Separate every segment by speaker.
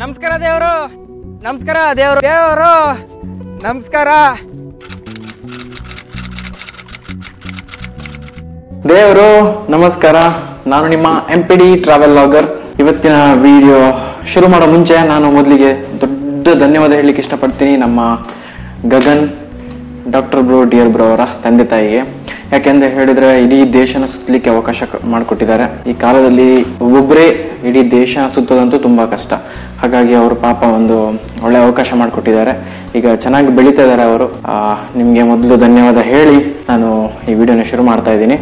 Speaker 1: ನಮಸ್ಕಾರ ದೇವರು ನಮಸ್ಕಾರ ದೇವರು ದೇವರು ನಮಸ್ಕಾರ
Speaker 2: ದೇವರು ನಮಸ್ಕಾರ ನಾನು ನಿಮ್ಮ M P D travel logger ಇವತ್ತಿನ ವಿಡಿಯೋ ಶುರು ಮಾಡೋ ಮುಂಚೆ ನಾನು ಮೊದಲಿಗೆ ದೊಡ್ಡ ಧನ್ಯವಾದ ಹೇಳಲಿಕ್ಕೆ ಇಷ್ಟಪಡ್ತೀನಿ ನಮ್ಮ Gagan doctor bro dear bro ಅವರ ತಂದೆ ತಾಯಿಗೆ ಯಾಕೆಂದ್ರೆ ಹೇಳಿದ್ರೆ ಇಡೀ ದೇಶನ ಸುತ್ತಲಿಕ್ಕೆ ಅವಕಾಶ ಕ- ಮಾಡಿಕೊಟ್ಟಿದ್ದಾರೆ ಈ ಕಾಲದಲ್ಲಿ ಒಬ್ಬೊಬ್ಬರೇ ಇಡೀ ದೇಶ ಸುತ್ತೋದಂತೂ ತುಂಬಾ ಕಷ್ಟ ಹಾಗಾಗಿ ಅವರು ಪಾಪ ಒಂದು ಒಳ್ಳೆ ಅವಕಾಶ ಮಾಡಿಕೊಟ್ಟಿದ್ದಾರೆ ಈಗ ಚೆನ್ನಾಗಿ ಬೆಳೀತಾ ಇದ್ದಾರೆ ಅವರು ಆ, ನಿಮ್ಗೆ ಮೊದಲು ಧನ್ಯವಾದ ಹೇಳಿ ನಾನು ಈ ವಿಡಿಯೋನ ಶುರು ಮಾಡ್ತಾ ಇದ್ದೀನಿ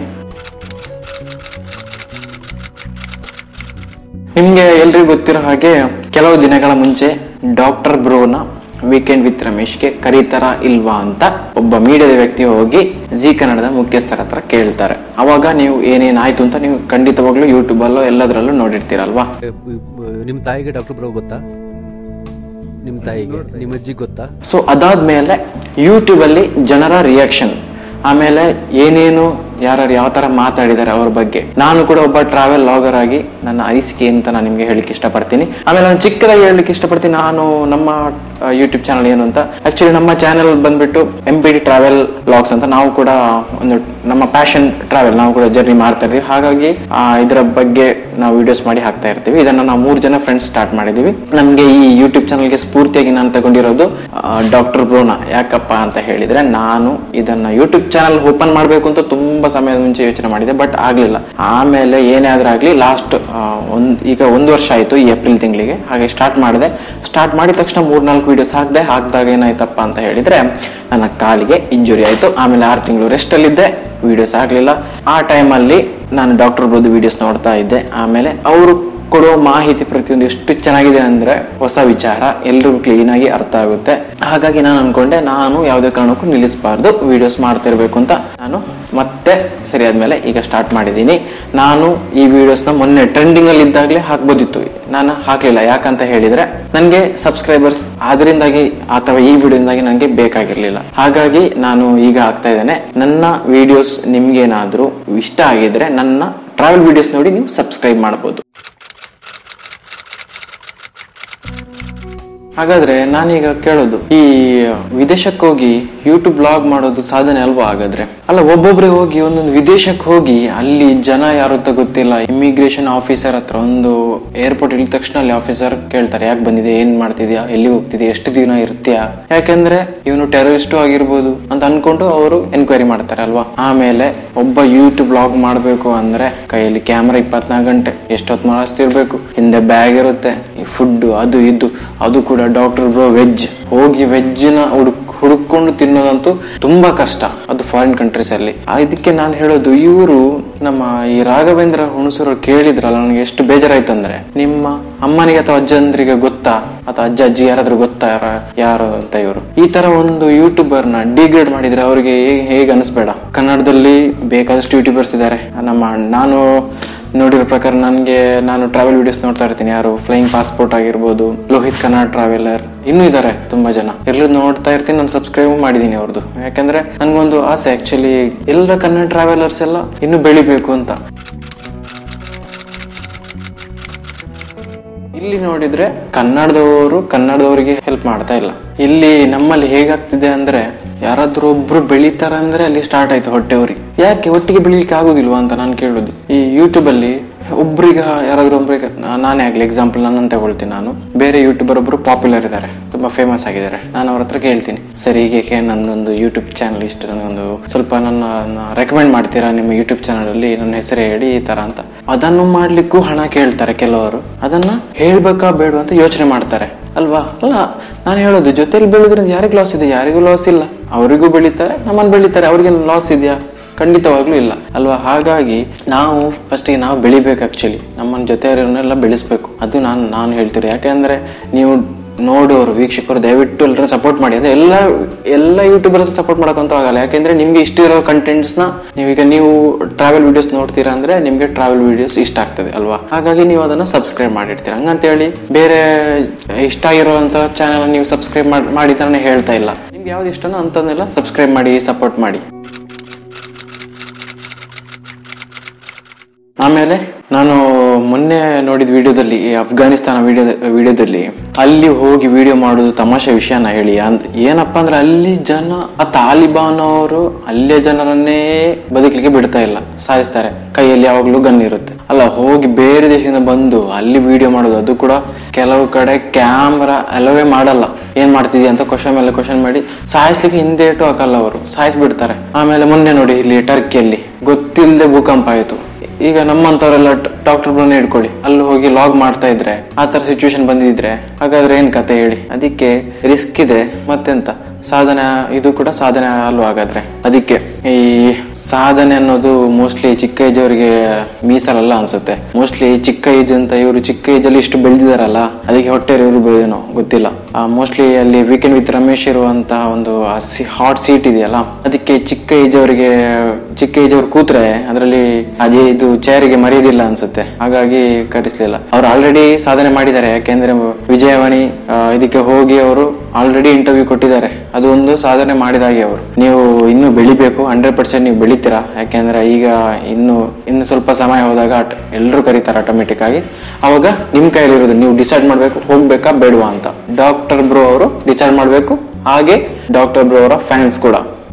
Speaker 2: ನಿಮ್ಗೆ ಎಲ್ರಿಗೂ ಗೊತ್ತಿರೋ ಹಾಗೆ ಕೆಲವು ದಿನಗಳ ಮುಂಚೆ ಡಾಕ್ಟರ್ ಬ್ರೋನ ವೀಕೆಂಡ್ ವಿತ್ ರಮೇಶ್ಗೆ ಕರೀತಾರ ಇಲ್ವಾ ಅಂತ ಒಬ್ಬ ಮೀಡಿಯಾದ ವ್ಯಕ್ತಿ ಹೋಗಿ ಜಿ ಕನ್ನಡದ ಮುಖ್ಯಸ್ಥರ ಹತ್ರ ಕೇಳ್ತಾರೆ ಅವಾಗ ನೀವು ಏನೇನಾಯ್ತು ಅಂತ ನೀವು ಖಂಡಿತವಾಗ್ಲೂ ಯೂಟ್ಯೂಬ್ ಅಲ್ಲೋ ಎಲ್ಲದರಲ್ಲೂ ನೋಡಿರ್ತೀರಲ್ವಾ
Speaker 3: ನಿಮ್ಮ ತಾಯಿಗೆ ಡಾಕ್ಟರ್ ಬ್ರೋ ಗೊತ್ತಾ ನಿಮ್ಮ ತಾಯಿಗೆ ನಿಮ್ಮ ಅಜ್ಜಿಗೆ ಗೊತ್ತಾ
Speaker 2: ಸೊ ಅದಾದ್ಮೇಲೆ ಯೂಟ್ಯೂಬ್ ಅಲ್ಲಿ ಜನರ ರಿಯಾಕ್ಷನ್ ಆಮೇಲೆ ಏನೇನು ಯಾರು ಯಾವ ತರ ಮಾತಾಡಿದ್ದಾರೆ ಅವ್ರ ಬಗ್ಗೆ ನಾನು ಕೂಡ ಒಬ್ಬ ಟ್ರಾವೆಲ್ ಲಾಗರ್ ಆಗಿ ನನ್ನ ಅನಿಸಿಕೆ ಅಂತ ನಾನು ನಿಮ್ಗೆ ಹೇಳಿಕ್ಕೆ ಇಷ್ಟಪಡ್ತೀನಿ ಆಮೇಲೆ ನಾನು ಚಿಕ್ಕದಾಗಿ ಹೇಳಲಿಕ್ಕೆ ಇಷ್ಟಪಡ್ತೀನಿ ನಾನು ನಮ್ಮ ಯೂಟ್ಯೂಬ್ ಚಾನಲ್ ಏನು ಅಂತ ಆಕ್ಚುಲಿ ನಮ್ಮ ಚಾನಲ್ ಬಂದ್ಬಿಟ್ಟು M P D travel logs ಅಂತ ನಾವು ಕೂಡ ಒಂದು ನಮ್ಮ ಪ್ಯಾಷನ್ ಟ್ರಾವೆಲ್ ನಾವು ಕೂಡ ಜರ್ನಿ ಮಾಡ್ತಾ ಇರ್ತೀವಿ ಹಾಗಾಗಿ ಆ, ಇದರ ಬಗ್ಗೆ ನಾವು ವಿಡಿಯೋಸ್ ಮಾಡಿ ಹಾಕ್ತಾ ಇರ್ತೀವಿ ಇದನ್ನ ನಾವು ಮೂರು ಜನ ಫ್ರೆಂಡ್ಸ್ ಸ್ಟಾರ್ಟ್ ಮಾಡಿದೀವಿ ನಮಗೆ ಈ ಯೂಟ್ಯೂಬ್ ಚಾನಲ್ಗೆ ಸ್ಫೂರ್ತಿಯಾಗಿ ನಾನು ತಗೊಂಡಿರೋದು ಡಾಕ್ಟರ್ ಬ್ರೋನ ಯಾಕಪ್ಪ ಅಂತ ಹೇಳಿದ್ರೆ ನಾನು ಇದನ್ನ ಯೂಟ್ಯೂಬ್ ಚಾನಲ್ ಓಪನ್ ಮಾಡಬೇಕು ಅಂತ ತುಂಬಾ ಸಮಯದ ಮುಂಚೆ ಯೋಚನೆ ಮಾಡಿದೆ ಬಟ್ ಆಗ್ಲಿಲ್ಲ ಆಮೇಲೆ ಏನೇ ಆದ್ರೂ ಆಗ್ಲಿ ಲಾಸ್ಟ್ ಒಂದ್ ಈಗ ಒಂದು ವರ್ಷ ಆಯ್ತು ಈ ಏಪ್ರಿಲ್ ತಿಂಗಳಿಗೆ ಹಾಗೆ ಸ್ಟಾರ್ಟ್ ಮಾಡಿದೆ ಸ್ಟಾರ್ಟ್ ಮಾಡಿದ ತಕ್ಷಣ ಮೂರ್ನಾಲ್ಕು ವಿಡಿಯೋಸ್ ಹಾಕಿದೆ ಹಾಕಿದಾಗ ಏನಾಯ್ತಪ್ಪ ಅಂತ ಹೇಳಿದ್ರೆ ನನ್ನ ಕಾಲಿಗೆ ಇಂಜುರಿ ಆಯ್ತು ಆಮೇಲೆ ಆರು ತಿಂಗಳು ರೆಸ್ಟ್ ಅಲ್ಲಿದ್ದೆ ವಿಡಿಯೋಸ್ ಆಗ್ಲಿಲ್ಲ ಆ ಟೈಮಲ್ಲಿ ನಾನು ಡಾಕ್ಟರ್ ಬ್ರೋದು ವಿಡಿಯೋಸ್ ನೋಡ್ತಾ ಇದ್ದೆ ಆಮೇಲೆ ಅವರು ಕೊಡೋ ಮಾಹಿತಿ ಪ್ರತಿಯೊಂದು ಎಷ್ಟು ಚೆನ್ನಾಗಿದೆ ಅಂದ್ರೆ ಹೊಸ ವಿಚಾರ ಎಲ್ರಿಗೂ ಕ್ಲೀನ್ ಆಗಿ ಅರ್ಥ ಆಗುತ್ತೆ ಹಾಗಾಗಿ ನಾನು ಅನ್ಕೊಂಡೆ ನಾನು ಯಾವುದೇ ಕಾರಣಕ್ಕೂ ನಿಲ್ಲಿಸಬಾರ್ದು ವಿಡಿಯೋಸ್ ಮಾಡ್ತಿರ್ಬೇಕು ಅಂತ ನಾನು ಮತ್ತೆ ಸರಿ ಆದ್ಮೇಲೆ ಈಗ ಸ್ಟಾರ್ಟ್ ಮಾಡಿದ್ದೀನಿ ನಾನು ಈ ವಿಡಿಯೋಸ್ನ ಮೊನ್ನೆ ಟ್ರೆಂಡಿಂಗ್ ಅಲ್ಲಿ ಇದ್ದಾಗಲೇ ಹಾಕ್ಬೋದಿತ್ತು ನಾನು ಹಾಕ್ಲಿಲ್ಲ ಯಾಕಂತ ಹೇಳಿದ್ರೆ ನನಗೆ ಸಬ್ಸ್ಕ್ರೈಬರ್ಸ್ ಅದರಿಂದಾಗಿ ಅಥವಾ ಈ ವಿಡಿಯೋದಿಂದಾಗಿ ನನಗೆ ಬೇಕಾಗಿರ್ಲಿಲ್ಲ ಹಾಗಾಗಿ ನಾನು ಈಗ ಹಾಕ್ತಾ ಇದ್ದೇನೆ ನನ್ನ ವಿಡಿಯೋಸ್ ನಿಮ್ಗೇನಾದ್ರೂ ಇಷ್ಟ ಆಗಿದ್ರೆ ನನ್ನ ಟ್ರಾವೆಲ್ ವಿಡಿಯೋಸ್ ನೋಡಿ ನೀವು ಸಬ್ಸ್ಕ್ರೈಬ್ ಮಾಡ್ಬೋದು ಹಾಗಾದ್ರೆ ನಾನೀಗ ಕೇಳೋದು ಈ ವಿದೇಶಕ್ಕೆ ಹೋಗಿ ಯೂಟ್ಯೂಬ್ ಬ್ಲಾಗ್ ಮಾಡೋದು ಸಾಧನೆ ಅಲ್ವಾ ಹಾಗಾದ್ರೆ ಅಲ್ಲ ಒಬ್ಬೊಬ್ರೆ ಹೋಗಿ ಒಂದೊಂದು ವಿದೇಶಕ್ಕೆ ಹೋಗಿ ಅಲ್ಲಿ ಜನ ಯಾರು ಅಂತ ಗೊತ್ತಿಲ್ಲ ಇಮಿಗ್ರೇಷನ್ ಆಫೀಸರ್ ಹತ್ರ ಒಂದು ಏರ್ಪೋರ್ಟ್ ಇಳಿದ ತಕ್ಷಣ ಅಲ್ಲಿ ಆಫೀಸರ್ ಕೇಳ್ತಾರೆ ಯಾಕೆ ಬಂದಿದೆ ಏನ್ ಮಾಡ್ತಿದ್ಯಾ ಎಲ್ಲಿ ಹೋಗ್ತಿದ್ಯಾ ಎಷ್ಟು ದಿನ ಇರ್ತೀಯಾ ಯಾಕೆಂದ್ರೆ ಇವನು ಟೆರರಿಸ್ಟು ಆಗಿರ್ಬೋದು ಅಂತ ಅನ್ಕೊಂಡು ಅವರು ಎನ್ಕ್ವೈರಿ ಮಾಡ್ತಾರೆ ಅಲ್ವಾ ಆಮೇಲೆ ಒಬ್ಬ ಯೂಟ್ಯೂಬ್ ಬ್ಲಾಗ್ ಮಾಡಬೇಕು ಅಂದ್ರೆ ಕೈಯಲ್ಲಿ ಕ್ಯಾಮ್ರಾ ಇಪ್ಪತ್ನಾಲ್ಕು ಗಂಟೆ ಎಷ್ಟೊತ್ತು ಮಾಡಿಸ್ತಿರ್ಬೇಕು ಹಿಂದೆ ಬ್ಯಾಗ್ ಇರುತ್ತೆ ಈ ಫುಡ್ ಅದು ಇದು ಅದು ಕೂಡ ಡಾಕ್ಟರ್ ಬ್ರೋ ವೆಜ್ ಹೋಗಿ ವೆಜ್ನ ಹುಡುಕ್ ಹುಡುಕೊಂಡು ತಿನ್ನೋದಂತೂ ತುಂಬಾ ಕಷ್ಟ ಅದು ಫಾರಿನ್ ಕಂಟ್ರೀಸ್ ಅಲ್ಲಿ ಆ, ಇದಕ್ಕೆ ನಾನು ಹೇಳೋದು ಇವರು ನಮ್ಮ ಈ ರಾಘವೇಂದ್ರ ಹುಣಸೂರು ಕೇಳಿದ್ರಲ್ಲ ನನಗೆ ಎಷ್ಟು ಬೇಜಾರಾಯ್ತಂದ್ರೆ ನಿಮ್ಮ ಅಮ್ಮನಿಗೆ ಅಥವಾ ಅಜ್ಜಂದ್ರಿಗೆ ಗೊತ್ತಾ ಅಥವಾ ಅಜ್ಜ ಅಜ್ಜಿ ಯಾರಾದ್ರೂ ಗೊತ್ತಾ ಯಾರ- ಯಾರು ಅಂತ ಇವರು ಈ ತರ ಒಂದು ಯೂಟ್ಯೂಬರ್ ನ ಡಿಗ್ರೇಡ್ ಮಾಡಿದ್ರೆ ಅವರಿಗೆ ಹೇಗೆ ಅನಿಸ್ಬೇಡ ಕನ್ನಡದಲ್ಲಿ ಬೇಕಾದಷ್ಟು ಯೂಟ್ಯೂಬರ್ಸ್ ಇದ್ದಾರೆ ನಮ್ಮ ನಾನು ನೋಡಿರೋ ಪ್ರಕಾರ ನನಗೆ ನಾನು ಟ್ರಾವೆಲ್ ವಿಡಿಯೋಸ್ ನೋಡ್ತಾ ಇರ್ತೀನಿ ಯಾರು ಫ್ಲೈಯಿಂಗ್ ಪಾಸ್ಪೋರ್ಟ್ ಆಗಿರ್ಬೋದು ಲೋಹಿತ್ ಕನ್ನಡ ಟ್ರಾವೆಲರ್ ಇನ್ನೂ ಇದ್ದಾರೆ ತುಂಬಾ ಜನ ಎಲ್ಲರೂ ನೋಡ್ತಾ ಇರ್ತೀನಿ ನಾನು ಸಬ್ಸ್ಕ್ರೈಬ್ ಮಾಡಿದ್ದೀನಿ ಅವ್ರದ್ದು ಯಾಕಂದ್ರೆ ನನ್ಗೊಂದು ಆಸೆ ಆಕ್ಚುಲಿ ಎಲ್ಲ ಕನ್ನಡ ಟ್ರಾವೆಲರ್ಸ್ ಎಲ್ಲ ಇನ್ನೂ ಬೆಳಿಬೇಕು ಅಂತ ಇಲ್ಲಿ ನೋಡಿದ್ರೆ ಕನ್ನಡದವರು ಕನ್ನಡದವರಿಗೆ ಹೆಲ್ಪ್ ಮಾಡ್ತಾ ಇಲ್ಲ ಇಲ್ಲಿ ನಮ್ಮಲ್ಲಿ ಹೇಗಾಗ್ತಿದೆ ಅಂದ್ರೆ ಯಾರಾದ್ರೂ ಒಬ್ರು ಬೆಳಿತಾರ ಅಂದ್ರೆ ಅಲ್ಲಿ ಸ್ಟಾರ್ಟ್ ಆಯ್ತು ಹೊಟ್ಟೆವ್ರಿಗೆ ಯಾಕೆ ಒಟ್ಟಿಗೆ ಬೆಳಿಲಿಕ್ಕೆ ಆಗುದಿಲ್ವಾ ಅಂತ ನಾನು ಕೇಳೋದು ಈ ಯೂಟ್ಯೂಬ್ ಅಲ್ಲಿ ಒಬ್ರಿಗೆ ಯಾರಾದ್ರೂ ಒಬ್ರಿಗೆ ನಾ- ನಾನೇ ಆಗ್ಲಿ ಎಕ್ಸಾಂಪಲ್ ನನ್ನನ್ನು ತಗೊಳ್ತೀನಿ ನಾನು ಬೇರೆ ಯೂಟ್ಯೂಬರ್ ಒಬ್ರು ಪಾಪ್ಯುಲರ್ ಇದ್ದಾರೆ ತುಂಬಾ ಫೇಮಸ್ ಆಗಿದ್ದಾರೆ ನಾನು ಅವ್ರ ಹತ್ರ ಕೇಳ್ತೀನಿ ಸರಿ ಹೀಗೆ ನನ್ನೊಂದು ಯೂಟ್ಯೂಬ್ ಚಾನಲ್ ಇಷ್ಟು ನನಗೊಂದು ಸ್ವಲ್ಪ ನನ್ನ ರೆಕಮೆಂಡ್ ಮಾಡ್ತೀರಾ ನಿಮ್ಮ ಯೂಟ್ಯೂಬ್ ಚಾನಲ್ ಅಲ್ಲಿ ನನ್ನ ಹೆಸರು ಹೇಳಿ ಈ ತರ ಅಂತ ಅದನ್ನು ಮಾಡ್ಲಿಕ್ಕೂ ಹಣ ಕೇಳ್ತಾರೆ ಕೆಲವರು ಅದನ್ನ ಹೇಳ್ಬೇಕಾ ಬೇಡ ಅಂತ ಯೋಚನೆ ಮಾಡ್ತಾರೆ ಅಲ್ವಾ ಅಲ್ಲ ನಾನು ಹೇಳೋದು ಜೊತೆಲಿ ಬೆಳೆದ್ರಿಂದ ಯಾರಿಗೂ ಲಾಸ್ ಇದೆ ಯಾರಿಗೂ ಲಾಸ್ ಇಲ್ಲ ಅವರಿಗೂ ಬೆಳೀತಾರೆ ನಮ್ಮನ್ನು ಬೆಳೀತಾರೆ ಅವ್ರಿಗೆ ಲಾಸ್ ಇದೆಯಾ ಖಂಡಿತವಾಗ್ಲೂ ಇಲ್ಲ ಅಲ್ವಾ ಹಾಗಾಗಿ ನಾವು ಫಸ್ಟಿಗೆ ನಾವು ಬೆಳಿಬೇಕು ಆಕ್ಚುಲಿ ನಮ್ಮ ಜೊತೆಯವರನ್ನೆಲ್ಲ ಬೆಳೆಸ್ಬೇಕು ಅದು ನಾನು ನಾನು ಹೇಳ್ತೀನಿ ಯಾಕೆಂದ್ರೆ ನೀವು ನೋಡೋರು ವೀಕ್ಷಕರು ದಯವಿಟ್ಟು ಎಲ್ಲರೂ ಸಪೋರ್ಟ್ ಮಾಡಿ ಅಂದ್ರೆ ಎಲ್ಲ ಎಲ್ಲ ಯೂಟ್ಯೂಬರ್ಸ್ ಸಪೋರ್ಟ್ ಮಾಡೋಕ್ಕಂತೂ ಆಗಲ್ಲ ಯಾಕೆಂದ್ರೆ ನಿಮ್ಗೆ ಇಷ್ಟ ಇರೋ ಕಂಟೆಂಟ್ಸ್ನ ನೀವೀಗ ನೀವು ಟ್ರಾವೆಲ್ ವಿಡಿಯೋಸ್ ನೋಡ್ತೀರಾ ಅಂದ್ರೆ ನಿಮ್ಗೆ ಟ್ರಾವೆಲ್ ವಿಡಿಯೋಸ್ ಇಷ್ಟ ಆಗ್ತದೆ ಅಲ್ವಾ ಹಾಗಾಗಿ ನೀವು ಅದನ್ನ ಸಬ್ಸ್ಕ್ರೈಬ್ ಮಾಡಿರ್ತೀರ ಹಂಗಂತೇಳಿ ಬೇರೆ ಇಷ್ಟ ಆಗಿರುವಂತ ಚಾನೆಲ್ ನೀವು ಸಬ್ಸ್ಕ್ರೈಬ್ ಮಾಡಿ ಮಾಡಿದ್ರೆ ಹೇಳ್ತಾ ಇಲ್ಲ ನಿಮ್ಗೆ ಯಾವ್ದು ಇಷ್ಟನೋ ಅಂತದನ್ನೆಲ್ಲ ಸಬ್ಸ್ಕ್ರೈಬ್ ಮಾಡಿ ಸಪೋರ್ಟ್ ಮಾಡಿ ಆಮೇಲೆ ನಾನು ಮೊನ್ನೆ ನೋಡಿದ ವಿಡಿಯೋದಲ್ಲಿ ಈ ಅಫ್ಘಾನಿಸ್ತಾನ ವಿಡಿಯೋ ವಿಡಿಯೋದಲ್ಲಿ ಅಲ್ಲಿ ಹೋಗಿ ವಿಡಿಯೋ ಮಾಡೋದು ತಮಾಷೆ ವಿಷಯನ ಹೇಳಿ ಅಂದ್ ಏನಪ್ಪ ಅಂದ್ರೆ ಅಲ್ಲಿ ಜನ ಆ ತಾಲಿಬಾನ್ ಅವರು ಅಲ್ಲೇ ಜನರನ್ನೇ ಬದುಕಲಿಕ್ಕೆ ಬಿಡ್ತಾ ಇಲ್ಲ ಸಾಯಿಸ್ತಾರೆ ಕೈಯಲ್ಲಿ ಯಾವಾಗ್ಲೂ ಗನ್ ಇರುತ್ತೆ ಅಲ್ಲ ಹೋಗಿ ಬೇರೆ ದೇಶದಿಂದ ಬಂದು ಅಲ್ಲಿ ವಿಡಿಯೋ ಮಾಡೋದು ಅದು ಕೂಡ ಕೆಲವು ಕಡೆ ಕ್ಯಾಮ್ರಾ ಅಲೋವೇ ಮಾಡಲ್ಲ ಏನ್ ಮಾಡ್ತಿದ್ಯಾ ಅಂತ ಕ್ವಶನ್ ಮೇಲೆ ಕ್ವಶನ್ ಮಾಡಿ ಸಾಯಿಸ್ಲಿಕ್ಕೆ ಹಿಂದೆ ಇಟ್ಟು ಹಾಕಲ್ಲ ಅವರು ಸಾಯಿಸ್ಬಿಡ್ತಾರೆ ಆಮೇಲೆ ಮೊನ್ನೆ ನೋಡಿ ಇಲ್ಲಿ ಟರ್ಕಿಯಲ್ಲಿ ಗೊತ್ತಿಲ್ಲದೆ ಭೂಕಂಪ ಆಯಿತು ಈಗ ನಮ್ಮಂತವರೆಲ್ಲ ಡಾಕ್ಟರ್ ಬ್ರೋನೇ ಇಟ್ಕೊಳ್ಳಿ ಅಲ್ಲಿ ಹೋಗಿ ಲಾಗ್ ಮಾಡ್ತಾ ಇದ್ರೆ ಆ ತರ ಸಿಚುವೇಶನ್ ಬಂದಿದ್ರೆ ಹಾಗಾದ್ರೆ ಏನ್ ಕತೆ ಹೇಳಿ ಅದಕ್ಕೆ ರಿಸ್ಕ್ ಇದೆ ಮತ್ತೆಂತ ಸಾಧನೆ ಇದು ಕೂಡ ಸಾಧನೆ ಅಲ್ವಾ ಹಾಗಾದ್ರೆ ಅದಕ್ಕೆ ಈ ಸಾಧನೆ ಅನ್ನೋದು ಮೋಸ್ಟ್ಲಿ ಚಿಕ್ಕ ಏಜ್ ಅವರಿಗೆ ಮೀಸಲಲ್ಲ ಅನ್ಸುತ್ತೆ ಮೋಸ್ಟ್ಲಿ ಚಿಕ್ಕ ಏಜ್ ಅಂತ ಇವರು ಚಿಕ್ಕ ಏಜ್ ಅಲ್ಲಿ ಇಷ್ಟು ಬೆಳೆದಿದಾರಲ್ಲ ಅದಕ್ಕೆ ಹೊಟ್ಟೆ ಇರ್ಬೋದೇನೋ ಗೊತ್ತಿಲ್ಲ ಮೋಸ್ಟ್ಲಿ ಅಲ್ಲಿ ವೀಕೆಂಡ್ ವಿತ್ ರಮೇಶ್ ಇರುವಂತಹ ಒಂದು ಹಾಟ್ ಸೀಟ್ ಇದೆಯಲ್ಲ ಅದಕ್ಕೆ ಚಿಕ್ಕ ಏಜ್ ಅವರಿಗೆ ಚಿಕ್ಕ ಏಜ್ ಅವ್ರು ಕೂತ್ರೆ ಅದರಲ್ಲಿ ಅದೇ ಇದು ಚೇರಿಗೆ ಮರೆಯೋದಿಲ್ಲ ಅನ್ಸುತ್ತೆ ಹಾಗಾಗಿ ಕರೆಸ್ಲಿಲ್ಲ ಅವ್ರು ಆಲ್ರೆಡಿ ಸಾಧನೆ ಮಾಡಿದ್ದಾರೆ ಯಾಕೆಂದ್ರೆ ವಿಜಯವಾಣಿ ಆ, ಇದಕ್ಕೆ ಹೋಗಿ ಅವರು ಆಲ್ರೆಡಿ ಇಂಟರ್ವ್ಯೂ ಕೊಟ್ಟಿದ್ದಾರೆ ಅದು ಒಂದು ಸಾಧನೆ ಮಾಡಿದಾಗೆ ಅವರು ನೀವು ಇನ್ನು ಬೆಳಿಬೇಕು ಹಂಡ್ರೆಡ್ ಪರ್ಸೆಂಟ್ ನೀವು ಬೆಳಿತೀರಾ ಯಾಕೆಂದ್ರೆ ಈಗ ಇನ್ನು ಇನ್ನು ಸ್ವಲ್ಪ ಸಮಯ ಹೋದಾಗ ಎಲ್ಲರೂ ಕರೀತಾರೆ ಆಟೋಮೆಟಿಕ್ ಆಗಿ ಅವಾಗ ನಿಮ್ ಕೈಲಿರೋದು ನೀವು ಡಿಸೈಡ್ ಮಾಡ್ಬೇಕು ಹೋಗ್ಬೇಕಾ ಬೇಡವಾ ಅಂತ ಡಾಕ್ಟರ್ ಬ್ರೋ ಅವರು ಡಿಸೈಡ್ ಮಾಡ್ಬೇಕು ಹಾಗೆ ಡಾಕ್ಟರ್ ಬ್ರೋ ಅವರ ಫ್ಯಾನ್ಸ್ ಕೂಡ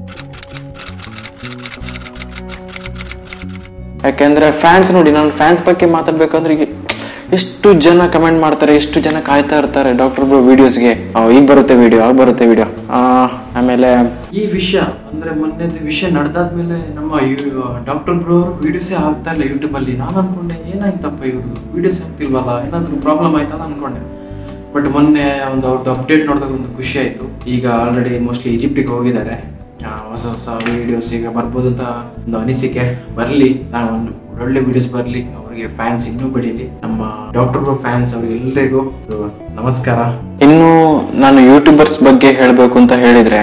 Speaker 2: ಯಾಕೆಂದ್ರೆ ಫ್ಯಾನ್ಸ್ ನೋಡಿ ನಾನು ಫ್ಯಾನ್ಸ್ ಬಗ್ಗೆ ಮಾತಾಡ್ಬೇಕಂದ್ರೆ ಈಗ ಎಷ್ಟು ಜನ ಕಮೆಂಟ್ ಮಾಡ್ತಾರೆ ಎಷ್ಟು ಜನ ಕಾಯ್ತಾ ಇರ್ತಾರೆ ಡಾಕ್ಟರ್ ಬ್ರೋ ವಿಡಿಯೋಸ್ಗೆ ಈಗ ಬರುತ್ತೆ ವಿಡಿಯೋ ಆಗ ಬರುತ್ತೆ ವಿಡಿಯೋ ಆಮೇಲೆ
Speaker 4: ಈ ವಿಷಯ ಅಂದ್ರೆ ಮೊನ್ನೆ ವಿಷಯ ನಡೆದಾದ್ಮೇಲೆ ನಮ್ಮ ಡಾಕ್ಟರ್ ಬ್ರೋ ಅವರು ವಿಡಿಯೋಸೇ ಆಗ್ತಾ ಇಲ್ಲ ಯೂಟ್ಯೂಬ್ ಅಲ್ಲಿ ನಾನು ಅನ್ಕೊಂಡೆ ಏನಾಯ್ತಪ್ಪ ಇವರು ವಿಡಿಯೋಸ್ ಆಗ್ತಿಲ್ವಲ್ಲ ಏನಾದ್ರು ಪ್ರಾಬ್ಲಮ್ ಆಯ್ತಲ್ಲ ಅನ್ಕೊಂಡೆ ಬಟ್ ಮೊನ್ನೆ ಒಂದು ಅವ್ರದ್ದು ಅಪ್ಡೇಟ್ ನೋಡಿದಾಗ ಒಂದು ಖುಷಿ ಆಯ್ತು ಈಗ ಆಲ್ರೆಡಿ ಮೋಸ್ಟ್ಲಿ ಈಜಿಪ್ಟಿಗೆ ಹೋಗಿದ್ದಾರೆ ಆ, ಹೊಸ ಹೊಸ ವಿಡಿಯೋಸ್ ಈಗ ಬರ್ಬೋದು ಅಂತ ಒಂದು ಅನಿಸಿಕೆ ಬರಲಿ ನಾನು ಒಂದು ಒಳ್ಳೆ ವಿಡಿಯೋಸ್ ಬರಲಿ ಅವರಿಗೆ ಫ್ಯಾನ್ಸ್ ಇನ್ನೂ ಬೆಳೀಲಿ ನಮ್ಮ ಡಾಕ್ಟರ್ ಬ್ರೋ ಫ್ಯಾನ್ಸ್ ಅವರಿಗೆಲ್ಲರಿಗೂ ನಮಸ್ಕಾರ
Speaker 2: ಇನ್ನು ನಾನು ಯೂಟ್ಯೂಬರ್ಸ್ ಬಗ್ಗೆ ಹೇಳಬೇಕು ಅಂತ ಹೇಳಿದ್ರೆ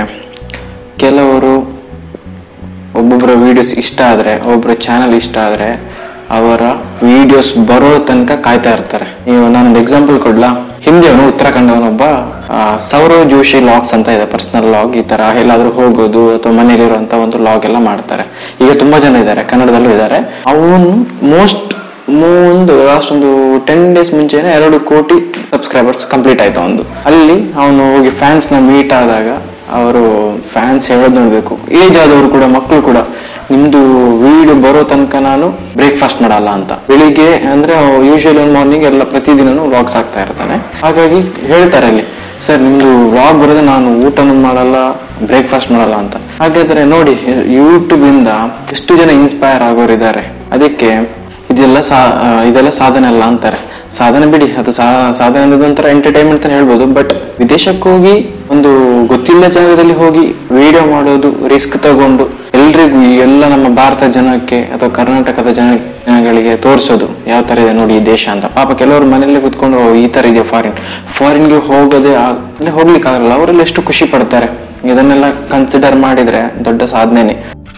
Speaker 2: ಕೆಲವರು ಒಬ್ಬೊಬ್ಬರ ವಿಡಿಯೋಸ್ ಇಷ್ಟ ಆದರೆ ಒಬ್ಬರ ಚಾನಲ್ ಇಷ್ಟ ಆದರೆ ಅವರ ವಿಡಿಯೋಸ್ ಬರೋ ತನಕ ಕಾಯ್ತಾ ಇರ್ತಾರೆ ನೀವು ನಾನೊಂದು ಎಕ್ಸಾಂಪಲ್ ಕೊಡ್ಲಾ ಹಿಂದೆ ಅವನು ಉತ್ತರಾಖಂಡವನೊಬ್ಬ ಆ, ಸೌರವ್ ಜೋಶಿ ಲಾಗ್ಸ್ ಅಂತ ಇದೆ ಪರ್ಸನಲ್ ಲಾಗ್ ಈ ತರ ಎಲ್ಲಾದ್ರೂ ಹೋಗೋದು ಅಥವಾ ಮನೇಲಿರುವಂತ ಒಂದು ಲಾಗ್ ಎಲ್ಲ ಮಾಡ್ತಾರೆ ಈಗ ತುಂಬಾ ಜನ ಇದ್ದಾರೆ ಕನ್ನಡದಲ್ಲೂ ಇದ್ದಾರೆ ಅವನು ಮೋಸ್ಟ್ ಒಂದು ಲಾಸ್ಟ್ ಒಂದು ಟೆನ್ ಡೇಸ್ ಮುಂಚೆನೆ ಎರಡು ಕೋಟಿ ಸಬ್ಸ್ಕ್ರೈಬರ್ಸ್ ಕಂಪ್ಲೀಟ್ ಆಯ್ತು ಅವನು ಅಲ್ಲಿ ಅವನು ಹೋಗಿ ಫ್ಯಾನ್ಸ್ ನ ಮೀಟ್ ಆದಾಗ ಅವರು ಫ್ಯಾನ್ಸ್ ಹೇಳೋದು ನೋಡ್ಬೇಕು ಏಜ್ ಆದವರು ಕೂಡ ಮಕ್ಕಳು ಕೂಡ ನಿಮ್ದು ವಿಡಿಯೋ ಬರೋ ತನಕ ನಾನು ಬ್ರೇಕ್ಫಾಸ್ಟ್ ಮಾಡಲ್ಲ ಅಂತ ಬೆಳಿಗ್ಗೆ ಅಂದ್ರೆ ಯೂಶುವಲಿ ಒಂದು ಮಾರ್ನಿಂಗ್ ಎಲ್ಲ ಪ್ರತಿದಿನನೂ ವ್ಲಾಗ್ಸ್ ಆಗ್ತಾ ಇರ್ತಾನೆ ಹಾಗಾಗಿ ಹೇಳ್ತಾರೆ ಅಲ್ಲಿ ಸರ್ ನಿಮ್ದು ವ್ಲಾಗ್ ಬರೋದೇ ನಾನು ಊಟನೂ ಮಾಡಲ್ಲ ಬ್ರೇಕ್ಫಾಸ್ಟ್ ಮಾಡಲ್ಲ ಅಂತ ಹಾಗಾದ್ರೆ ನೋಡಿ ಯೂಟ್ಯೂಬ್ ಇಂದ ಎಷ್ಟು ಜನ ಇನ್ಸ್ಪೈರ್ ಆಗೋರಿದ್ದಾರೆ ಅದಕ್ಕೆ ಇದೆಲ್ಲ ಸಾ ಆ, ಇದೆಲ್ಲ ಸಾಧನೆ ಅಲ್ಲ ಅಂತಾರೆ ಸಾಧನೆ ಬಿಡಿ ಅದು ಸಾ- ಸಾಧನೆ ಅನ್ನೋದು ಒಂಥರ ಎಂಟರ್ಟೈನ್ಮೆಂಟ್ ಅಂತ ಹೇಳ್ಬೋದು ಬಟ್ ವಿದೇಶಕ್ಕೆ ಹೋಗಿ ಒಂದು ಗೊತ್ತಿಲ್ಲ ಜಾಗದಲ್ಲಿ ಹೋಗಿ ವಿಡಿಯೋ ಮಾಡೋದು ರಿಸ್ಕ್ ತಗೊಂಡು ಎಲ್ರಿಗೂ ಈ ಎಲ್ಲ ನಮ್ಮ ಭಾರತ ಜನಕ್ಕೆ ಅಥವಾ ಕರ್ನಾಟಕದ ಜನ ಜನಗಳಿಗೆ ತೋರಿಸೋದು ಯಾವ ತರ ಇದೆ ನೋಡಿ ಈ ದೇಶ ಅಂತ ಪಾಪ ಕೆಲವರು ಮನೆಯಲ್ಲೇ ಕುತ್ಕೊಂಡು "ಓ, ಈ ತರ ಇದೆ ಫಾರಿನ್ ಫಾರಿನ್ಗೆ ಹೋಗೋದೇ ಆ- ಅಂದ್ರೆ ಹೋಗ್ಲಿಕ್ಕೆ ಆಗಲ್ಲ ಅವರೆಲ್ಲ ಎಷ್ಟು ಖುಷಿ ಪಡ್ತಾರೆ ಇದನ್ನೆಲ್ಲ ಕನ್ಸಿಡರ್ ಮಾಡಿದ್ರೆ ದೊಡ್ಡ ಸಾಧನೆನೆ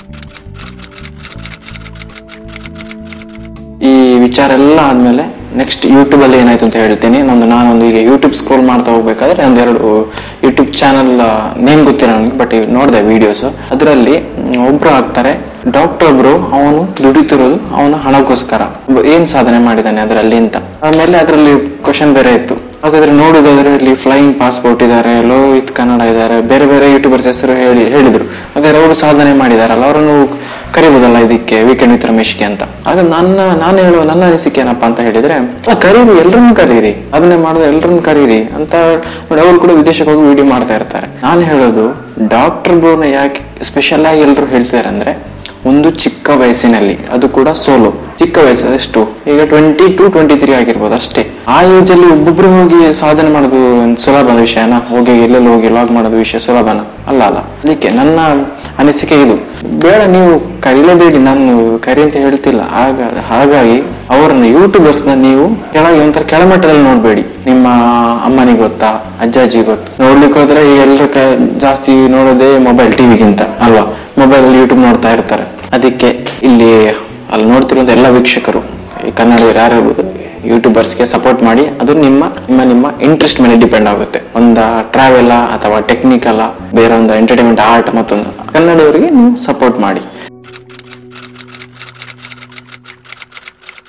Speaker 2: ಈ ವಿಚಾರ ಎಲ್ಲ ಆದ್ಮೇಲೆ ನೆಕ್ಸ್ಟ್ ಯೂಟ್ಯೂಬ್ ಅಲ್ಲಿ ಏನಾಯ್ತು ಅಂತ ಹೇಳ್ತೀನಿ ನಂದು ನಾನೊಂದು ಈಗ ಯೂಟ್ಯೂಬ್ ಸ್ಕ್ರೋಲ್ ಮಾಡ್ತಾ ಹೋಗ್ಬೇಕಾದ್ರೆ ಒಂದೆರಡು ಯೂಟ್ಯೂಬ್ ಚಾನಲ್ ನೇಮ್ ಗೊತ್ತಿಲ್ಲ ನನಗೆ ಬಟ್ ನೋಡಿದೆ ವಿಡಿಯೋಸ್ ಅದರಲ್ಲಿ ಒಬ್ರು ಆಗ್ತಾರೆ ಡಾಕ್ಟರ್ ಒಬ್ರು ಅವನು ದುಡಿತಿರೋದು ಅವನ ಹಣಕ್ಕೋಸ್ಕರ ಒಬ್ಬ ಏನ್ ಸಾಧನೆ ಮಾಡಿದ್ದಾನೆ ಅದರಲ್ಲಿ ಅಂತ ಆಮೇಲೆ ಅದರಲ್ಲಿ ಕ್ವಶನ್ ಬೇರೆ ಇತ್ತು ಹಾಗಾದ್ರೆ ನೋಡೋದಾದ್ರೆ ಇಲ್ಲಿ ಫ್ಲೈಯಿಂಗ್ ಪಾಸ್ಪೋರ್ಟ್ ಇದ್ದಾರೆ ಲೋಹಿತ್ ಕನ್ನಡ ಇದ್ದಾರೆ ಬೇರೆ ಬೇರೆ ಯೂಟ್ಯೂಬರ್ಸ್ ಹೆಸರು ಹೇಳಿ ಹೇಳಿದ್ರು ಹಾಗಾದ್ರೆ ಅವರು ಸಾಧನೆ ಮಾಡಿದಾರಲ್ಲ ಅವರನ್ನು ಕರಿಬೋದಲ್ಲ ಇದಕ್ಕೆ ವೀಕೆಂಡ್ ವಿತ್ ರಮೇಶ್ಗೆ ಅಂತ ಆಗ ನನ್ನ ನಾನು ಹೇಳುವ ನನ್ನ ಅನಿಸಿಕೆ ಏನಪ್ಪಾ ಅಂತ ಹೇಳಿದ್ರೆ ಅಲ್ಲ, ಕರೀರಿ ಎಲ್ರನ್ನೂ ಕರೀರಿ ಅದನ್ನೇ ಮಾಡಿದ್ರೆ ಎಲ್ರನ್ನೂ ಕರೀರಿ ಅಂತ ನೋಡಿ ಅವ್ರು ಕೂಡ ವಿದೇಶಕ್ಕೆ ಹೋಗಿ ವಿಡಿಯೋ ಮಾಡ್ತಾ ಇರ್ತಾರೆ ನಾನು ಹೇಳೋದು ಡಾಕ್ಟರ್ ಬ್ರೋನ ಯಾಕೆ ಸ್ಪೆಷಲ್ ಆಗಿ ಎಲ್ಲರೂ ಹೇಳ್ತಿದ್ದಾರೆ ಅಂದ್ರೆ ಒಂದು ಚಿಕ್ಕ ವಯಸ್ಸಿನಲ್ಲಿ ಅದು ಕೂಡ ಸೋಲೋ ಚಿಕ್ಕ ವಯಸ್ಸು ಎಷ್ಟು ಈಗ ಟ್ವೆಂಟಿ ಟು ಟ್ವೆಂಟಿ ತ್ರೀ ಆಗಿರ್ಬೋದು ಅಷ್ಟೇ ಆ ಏಜ್ ಅಲ್ಲಿ ಒಬ್ಬೊಬ್ರು ಹೋಗಿ ಸಾಧನೆ ಮಾಡೋದು ಏನ್ ಸುಲಭದ ವಿಷಯನ ಹೋಗಿ ಎಲ್ಲೆಲ್ಲಿ ಹೋಗಿ ಲಾಗ್ ಮಾಡೋದು ವಿಷಯ ಸುಲಭನ ಅಲ್ಲ ಅಲ್ಲ ಅದಕ್ಕೆ ನನ್ನ ಅನಿಸಿಕೆ ಇದು ಬೇಡ ನೀವು ಕರೀಲೇಬೇಡಿ ನಾನು ಕರಿ ಅಂತ ಹೇಳ್ತಿಲ್ಲ ಆಗ ಹಾಗಾಗಿ ಅವರನ್ನು ಯೂಟ್ಯೂಬರ್ಸ್ ನ ನೀವು ಕೆಳಗೆ ಒಂಥರ ಕೆಳಮಟ್ಟದಲ್ಲಿ ನೋಡ್ಬೇಡಿ ನಿಮ್ಮ ಅಮ್ಮನಿಗೆ ಗೊತ್ತಾ ಅಜ್ಜಾಜಿ ಗೊತ್ತಾ ನೋಡ್ಲಿಕ್ಕೆ ಹೋದ್ರೆ ಈಗ ಎಲ್ಲರೂ ಕ- ಜಾಸ್ತಿ ನೋಡೋದೇ ಮೊಬೈಲ್ ಟಿವಿಗಿಂತ ಅಲ್ವಾ ಮೊಬೈಲ್ ಅಲ್ಲಿ ಯೂಟ್ಯೂಬ್ ನೋಡ್ತಾ ಇರ್ತಾರೆ ಅದಕ್ಕೆ ಇಲ್ಲಿ ಅಲ್ಲಿ ನೋಡ್ತಿರುವಂತ ಎಲ್ಲ ವೀಕ್ಷಕರು ಈ ಕನ್ನಡಿಗರು ಯಾರು ಯೂಟ್ಯೂಬರ್ಸ್ಗೆ ಸಪೋರ್ಟ್ ಮಾಡಿ ಅದು ನಿಮ್ಮ ನಿಮ್ಮ ನಿಮ್ಮ ಇಂಟ್ರೆಸ್ಟ್ ಮೇಲೆ ಡಿಪೆಂಡ್ ಆಗುತ್ತೆ ಒಂದು ಟ್ರಾವೆಲ್ ಅಥವಾ ಟೆಕ್ನಿಕಲ್ ಬೇರೆ ಒಂದು ಎಂಟರ್ಟೈನ್ಮೆಂಟ್ ಆರ್ಟ್ ಮತ್ತೊಂದು ಕನ್ನಡಿಗರಿಗೆ ನೀವು ಸಪೋರ್ಟ್ ಮಾಡಿ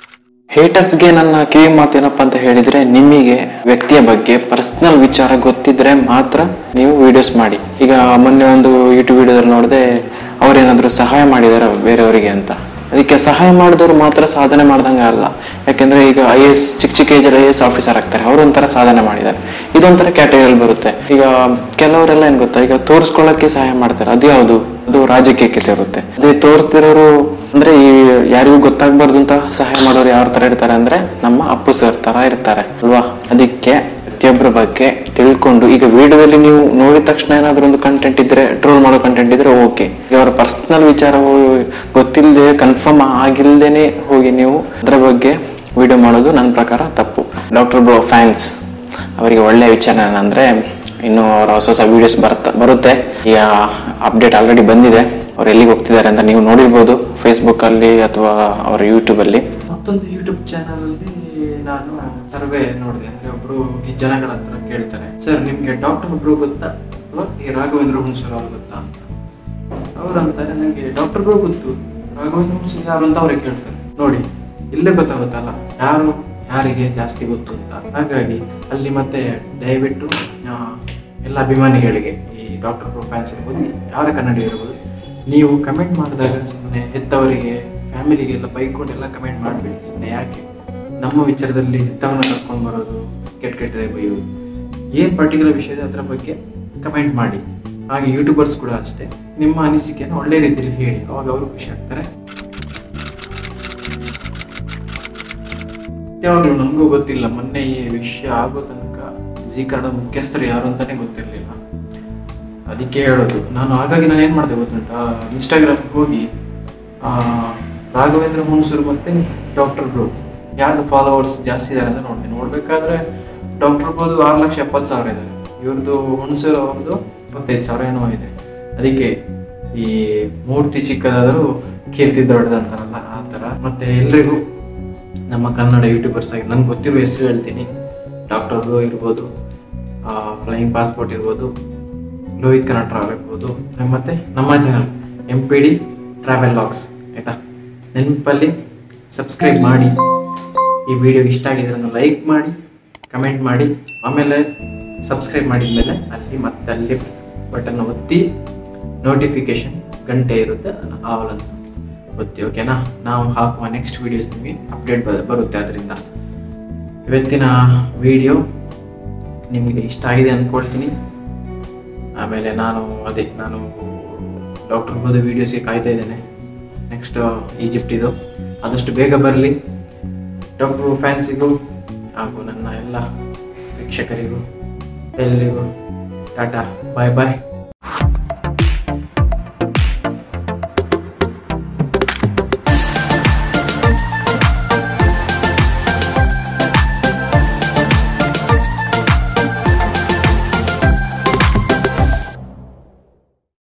Speaker 2: ಹೇಟರ್ಸ್ಗೆ ನನ್ನ ಕಿವಿ ಮಾತು ಏನಪ್ಪಾ ಅಂತ ಹೇಳಿದ್ರೆ ನಿಮಗೆ ವ್ಯಕ್ತಿಯ ಬಗ್ಗೆ ಪರ್ಸನಲ್ ವಿಚಾರ ಗೊತ್ತಿದ್ರೆ ಮಾತ್ರ ನೀವು ವಿಡಿಯೋಸ್ ಮಾಡಿ ಈಗ ಮೊನ್ನೆ ಒಂದು ಯೂಟ್ಯೂಬ್ ವಿಡಿಯೋದಲ್ಲಿ ನೋಡಿದೆ ಅವ್ರೇನಾದ್ರು ಸಹಾಯ ಮಾಡಿದಾರೆ ಬೇರೆಯವರಿಗೆ ಅಂತ ಅದಕ್ಕೆ ಸಹಾಯ ಮಾಡಿದವರು ಮಾತ್ರ ಸಾಧನೆ ಮಾಡ್ದಂಗೆ ಅಲ್ಲ ಯಾಕೆಂದ್ರೆ ಈಗ ಐ ಎಸ್ ಚಿಕ್ಕ ಚಿಕ್ಕ ಏಜಲ್ಲಿ ಐ ಎಸ್ ಆಫೀಸರ್ ಆಗ್ತಾರೆ ಅವರು ಒಂಥರ ಸಾಧನೆ ಮಾಡಿದ್ದಾರೆ ಇದೊಂಥರ ಕ್ಯಾಟಗರಿಯಲ್ಲಿ ಬರುತ್ತೆ ಈಗ ಕೆಲವರೆಲ್ಲ ಏನ್ ಗೊತ್ತಾ ಈಗ ತೋರಿಸ್ಕೊಳ್ಳೋಕೆ ಸಹಾಯ ಮಾಡ್ತಾರೆ ಅದು ಯಾವುದು ಅದು ರಾಜಕೀಯಕ್ಕೆ ಸೇರುತ್ತೆ ಅದೇ ತೋರಿಸ್ತಿರೋರು ಅಂದ್ರೆ ಈ ಯಾರಿಗೂ ಗೊತ್ತಾಗ್ಬಾರ್ದು ಅಂತ ಸಹಾಯ ಮಾಡೋರು ಯಾವ ತರ ಇರ್ತಾರೆ ಅಂದ್ರೆ ನಮ್ಮ ಅಪ್ಪು ಸರ್ ತರ ಇರ್ತಾರೆ ಅಲ್ವಾ ಅದಕ್ಕೆ ಪ್ರತಿಯೊಬ್ಬರ ಬಗ್ಗೆ ತಿಳ್ಕೊಂಡು ಈಗ ವಿಡಿಯೋದಲ್ಲಿ ನೀವು ನೋಡಿದ ತಕ್ಷಣ ಏನಾದ್ರು ಒಂದು ಕಂಟೆಂಟ್ ಇದ್ರೆ ಟ್ರೋಲ್ ಮಾಡೋ ಕಂಟೆಂಟ್ ಇದ್ರೆ ಓಕೆ ಈಗ ಅವರ ಪರ್ಸನಲ್ ವಿಚಾರ ಗೊತ್ತಿಲ್ಲದೆ ಕನ್ಫರ್ಮ್ ಆಗಿಲ್ದೇನೆ ಹೋಗಿ ನೀವು ಅದರ ಬಗ್ಗೆ ವಿಡಿಯೋ ಮಾಡೋದು ನನ್ನ ಪ್ರಕಾರ ತಪ್ಪು ಡಾಕ್ಟರ್ ಬ್ರೋ ಫ್ಯಾನ್ಸ್ ಅವರಿಗೆ ಒಳ್ಳೆಯ ವಿಚಾರ ಏನಂದ್ರೆ ಇನ್ನು ಅವರ ಹೊಸ ಹೊಸ ವಿಡಿಯೋಸ್ ಬರ್ತಾ ಬರುತ್ತೆ ಈಗ ಅಪ್ಡೇಟ್ ಆಲ್ರೆಡಿ ಬಂದಿದೆ ಅವ್ರು ಎಲ್ಲಿಗೆ ಹೋಗ್ತಿದ್ದಾರೆ ಅಂತ ನೀವು ನೋಡಿರ್ಬೋದು ಫೇಸ್ಬುಕ್ ಅಲ್ಲಿ ಅಥವಾ ಅವರ ಯೂಟ್ಯೂಬ್ ಅಲ್ಲಿ
Speaker 4: ಮತ್ತೊಂದು ಯೂಟ್ಯೂಬ್ ಚಾನಲ್ ಅಲ್ಲಿ ನಾನು ಸರ್ವೆ ನೋಡಿದೆ ಅಂದ್ರೆ ಒಬ್ರು ಈ ಜನಗಳ ಹತ್ರ ಕೇಳ್ತಾರೆ ಸರ್ ನಿಮ್ಗೆ ಡಾಕ್ಟರ್ ಬ್ರೋ ಗೊತ್ತಾ ಅಥವಾ ಈ ರಾಘವೇಂದ್ರ ಹುಣಸೂರ್ ಅವ್ರು ಗೊತ್ತಾ ಅಂತ ಅವ್ರು ಅಂತಾರೆ ನನಗೆ ಡಾಕ್ಟರ್ ಬ್ರೋ ಗೊತ್ತು ರಾಘವೇಂದ್ರ ಹುಣಸೂರ್ ಯಾರು ಅಂತ ಅವರೇ ಕೇಳ್ತಾರೆ ನೋಡಿ ಇಲ್ಲೇ ಗೊತ್ತಾಗುತ್ತಲ್ಲ ಯಾರು ಯಾರಿಗೆ ಜಾಸ್ತಿ ಗೊತ್ತು ಅಂತ ಹಾಗಾಗಿ ಅಲ್ಲಿ ಮತ್ತೆ ದಯವಿಟ್ಟು ಆ, ಎಲ್ಲ ಅಭಿಮಾನಿಗಳಿಗೆ ಈ ಡಾಕ್ಟರ್ ಬ್ರೋ ಫ್ಯಾನ್ಸ್ ಇರ್ಬೋದು ಯಾರ ಕನ್ನಡಿ ಇರ್ಬೋದು ನೀವು ಕಮೆಂಟ್ ಮಾಡಿದಾಗ ಸುಮ್ಮನೆ ಹೆತ್ತವರಿಗೆ ಫ್ಯಾಮಿಲಿಗೆ ಎಲ್ಲ ಬೈಕೊಂಡೆಲ್ಲ ಕಮೆಂಟ್ ಮಾಡಬೇಡಿ ಸುಮ್ಮನೆ ಯಾಕೆ ನಮ್ಮ ವಿಚಾರದಲ್ಲಿ ಹೆತ್ತವನ್ನ ಕರ್ಕೊಂಡು ಬರೋದು ಕೆಟ್ಟ ಕೆಟ್ಟದೇ ಬೈಯೋದು ಏನು ಪರ್ಟಿಕ್ಯುಲರ್ ವಿಷಯದ ಅದರ ಬಗ್ಗೆ ಕಮೆಂಟ್ ಮಾಡಿ ಹಾಗೆ ಯೂಟ್ಯೂಬರ್ಸ್ ಕೂಡ ಅಷ್ಟೇ ನಿಮ್ಮ ಅನಿಸಿಕೆಯನ್ನು ಒಳ್ಳೆ ರೀತಿಯಲ್ಲಿ ಹೇಳಿ ಅವಾಗ ಅವರು ಖುಷಿ ಆಗ್ತಾರೆ ಯಾವಾಗಲೂ ನನಗೂ ಗೊತ್ತಿಲ್ಲ ಮೊನ್ನೆ ಈ ವಿಷಯ ಆಗೋ ತನಕ ಜಿ ಕನ್ನಡ ಮುಖ್ಯಸ್ಥರು ಯಾರು ಅಂತಾನೆ ಗೊತ್ತಿರಲಿಲ್ಲ ಅದಕ್ಕೆ ಹೇಳೋದು ನಾನು ಹಾಗಾಗಿ ನಾನು ಏನು ಮಾಡಿದೆ ಗೊತ್ತುಂಟಾ ಇನ್ಸ್ಟಾಗ್ರಾಮ್ ಹೋಗಿ ಆ, ರಾಘವೇಂದ್ರ ಹುಣಸೂರು ಮತ್ತೆ ಡಾಕ್ಟರ್ ಬ್ರೋ ಯಾರ್ದು ಫಾಲೋವರ್ಸ್ ಜಾಸ್ತಿ ಇದ್ದಾರೆ ಅಂತ ನೋಡಿದೆ ನೋಡ್ಬೇಕಾದ್ರೆ ಡಾಕ್ಟರ್ ಬ್ರೋದು ಆರು ಲಕ್ಷ ಎಪ್ಪತ್ತು ಸಾವಿರ ಇದ್ದಾರೆ ಇವ್ರದ್ದು ಹುಣಸೂರು ಅವ್ರದ್ದು ಇಪ್ಪತ್ತೈದು ಸಾವಿರ ಏನೋ ಇದೆ ಅದಕ್ಕೆ ಈ ಮೂರ್ತಿ ಚಿಕ್ಕದಾದರೂ ಕೀರ್ತಿ ದೊಡ್ಡದಂತಾರಲ್ಲ ಆ ಥರ ಮತ್ತೆ ಎಲ್ರಿಗೂ ನಮ್ಮ ಕನ್ನಡ ಯೂಟ್ಯೂಬರ್ಸ್ ಆಗಿ ನಂಗೆ ಗೊತ್ತಿರೋ ಹೆಸರು ಹೇಳ್ತೀನಿ ಡಾಕ್ಟರ್ ಬ್ರೋ ಇರ್ಬೋದು ಫ್ಲೈಯಿಂಗ್ ಪಾಸ್ಪೋರ್ಟ್ ಇರ್ಬೋದು ಲೋಹಿತ್ ಕನ್ನಡ ಟ್ರಾವೆಲ್ ಇರ್ಬೋದು ಮತ್ತೆ ನಮ್ಮ channel M P D travel logs ಆಯಿತಾ ನೆನಪಲ್ಲಿ ಸಬ್ಸ್ಕ್ರೈಬ್ ಮಾಡಿ ಈ ವಿಡಿಯೋ ಇಷ್ಟ ಆಗಿದ್ರೆ ಲೈಕ್ ಮಾಡಿ ಕಮೆಂಟ್ ಮಾಡಿ ಆಮೇಲೆ ಸಬ್ಸ್ಕ್ರೈಬ್ ಮಾಡಿದ್ಮೇಲೆ ಅಲ್ಲಿ ಮತ್ತೆ ಅಲ್ಲಿ ಬಟನ್ ಒತ್ತಿ ನೋಟಿಫಿಕೇಶನ್ ಗಂಟೆ ಇರುತ್ತೆ ಅದನ್ನು ಆಲ್ ಅಂತ ಒತ್ತಿ ಓಕೆನಾ ನಾವು ಹಾಕುವ ನೆಕ್ಸ್ಟ್ ವಿಡಿಯೋಸ್ ನಿಮಗೆ ಅಪ್ಡೇಟ್ ಬರುತ್ತೆ ಅದರಿಂದ ಇವತ್ತಿನ ವಿಡಿಯೋ ನಿಮಗೆ ಇಷ್ಟ ಆಗಿದೆ ಅಂದ್ಕೊಳ್ತೀನಿ ಆಮೇಲೆ ನಾನು ಅದೇ ನಾನು ಡಾಕ್ಟರ್ ಬೋದು ವೀಡಿಯೋಸ್ಗೆ ಕಾಯ್ತಾ ಇದ್ದೇನೆ ನೆಕ್ಸ್ಟ್ ಈಜಿಪ್ಟ್ ಇದು ಆದಷ್ಟು ಬೇಗ ಬರಲಿ ಡಾಕ್ಟ್ರು ಫ್ಯಾನ್ಸಿಗೂ ಹಾಗೂ ನನ್ನ ಎಲ್ಲ ವೀಕ್ಷಕರಿಗೂ ಎಲ್ಲರಿಗೂ ಟಾಟಾ ಬಾಯ್ ಬಾಯ್